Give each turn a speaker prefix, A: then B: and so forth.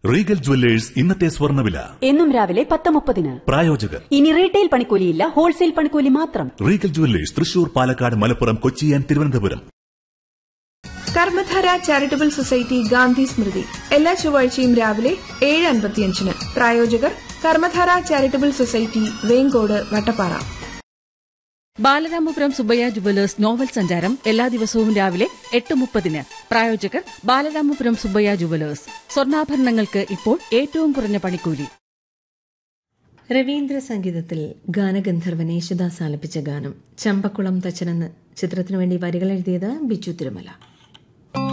A: Regal jewellers ഇന്നത്തെ സ്വർണ്ണവില
B: എന്നും രാവിലെ പത്ത് മുപ്പതിന്
A: പ്രായോജകർ
B: ഇനി റീറ്റെയിൽ പണിക്കൂലിയില്ല ഹോൾസെയിൽ പണിക്കൂലി മാത്രം
A: Regal jewellers Thrissur Palakkad Malappuram Kochi and Thiruvananthapuram
C: Karmadhara charitable society Gandhi Smriti എല്ലാ ചൊവ്വാഴ്ചയും രാവിലെ ഏഴ് അൻപത്തിയഞ്ചിന് പ്രായോജകർ Karmadhara charitable society Venkode Vattappara
D: Balaramapuram Subbaiah jewellers novel സഞ്ചാരം എല്ലാ ദിവസവും രാവിലെ എട്ട് മുപ്പതിന് പ്രായോജകർ ബാലരാമപുരം സുബയ്യ ജുവലേഴ്സ് സ്വർണ്ണാഭരണങ്ങൾക്ക് ഇപ്പോൾ ഏറ്റവും കുറഞ്ഞ പണിക്കൂലി
E: രവീന്ദ്ര സംഗീതത്തിൽ ഗാനഗന്ധർവൻ യേശുദാസ് ആലപിച്ച ഗാനം ചമ്പക്കുളം തച്ചനെന്ന് ചിത്രത്തിനു വേണ്ടി വരികൾ എഴുതിയത് ബിജു തിരുമല